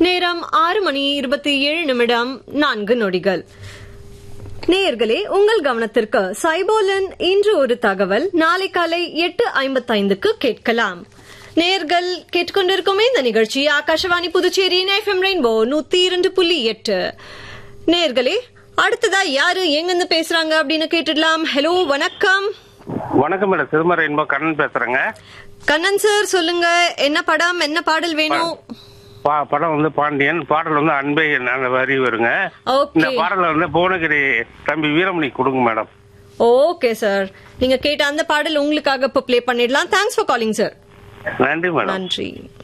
நேரம் ஆறு மணி இருபத்தி ஏழு நிமிடம் நான்கு நொடிகள் நேயர்களே உங்கள் கவனத்திற்கு சைபோலன் இன்று ஒரு தகவல் நாளை காலை எட்டு ஐம்பத்தைந்துக்கு கேட்கலாம் நேர்கள் கேட்டுக்கொண்டிருக்குமே இந்த நிகழ்ச்சி ஆகாஷவாணி புதுச்சேரி எஃப்எம் ரெயின்போ நூத்தி இரண்டு புள்ளி எட்டு நேர்களே அடுத்ததா யாரு எங்கிருந்து பேசுறாங்க அப்படின்னு கேட்டுடலாம் ஹலோ வணக்கம் வணக்கம் மேடம் சிறுமறை என்போ கண்ணன் பேசுறேங்க கண்ணன் சார் சொல்லுங்க என்ன படம் என்ன பாடல் வேணும் பா படம் வந்து பாண்டியன் பாடல் வந்து அன்பே நல்ல வரி வருங்க இந்த ஓகே பாடல வந்து புவனகிரி தம்பி வீரமணி கொடுங்க மேடம் ஓகே சார் நீங்க கேட்ட அந்த பாடல் உங்களுக்காக இப்ப ப்ளே பண்ணிடலாம் தேங்க்ஸ் ஃபார் காலிங் சார் நன்றி மேடம் நன்றி